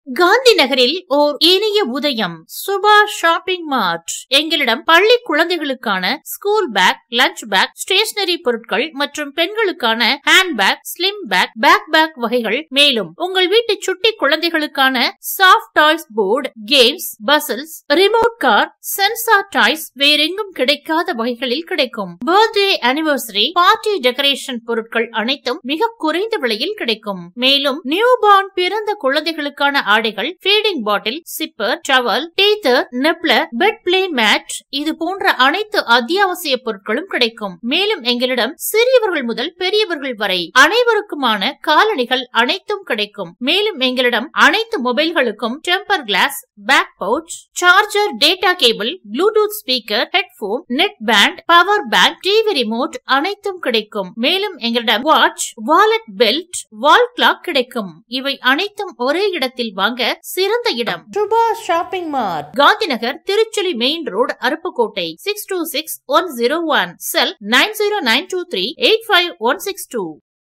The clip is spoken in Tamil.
காந்தி நகரில் ஓர் இனிய உதயம் சுபா ஷாப்பிங் மார்ட் எங்களிடம் பள்ளி குழந்தைகளுக்கான school bag lunch bag stationery பொருட்கள் மற்றும் பெண்களுக்கான hand bag slim bag bag bag வகைகள் மேலும் உங்கள் வீட்டு சுட்டி குழந்தைகளுக்கான soft toys board games puzzles remote car sensor toys வேறெங்கும் கிடைக்காத வகைகளில் கிடைக்கும் பர்த்டே அனிவர்சரி பார்ட்டி டெக்கரேஷன் பொருட்கள் அனைத்தும் மிக குறைந்த விலையில் கிடைக்கும் மேலும் நியூ பார்ன் பிறந்த குழந்தைகளுக்கான ஆடைகள் feeding bottle sipper towel teether nibbler bed play mat இது போன்ற அனைத்து அத்தியாவசிய பொருட்களும் கிடைக்கும் மேலும் எங்களிடம் சிறியவர்கள் முதல் பெரியவர்கள் வரை அனைவருக்குமான காலணிகள் அனைத்தும் கிடைக்கும் மேலும் எங்களிடம் அனைத்து மொபைல்களுக்கும் temper glass back pouch charger data cable Bluetooth speaker headphone neckband power bank TV remote அனைத்தும் கிடைக்கும் மேலும் எங்களிடம் watch wallet belt wall clock கிடைக்கும் இவை அனைத்தும் ஒரே இடத்தில் வாங்க சிறந்த இடம் Subha shopping mart Gandhi Nagar Tiruchuli main road Aruppukottai six two six one zero one cell nine zero nine two three eight five one six two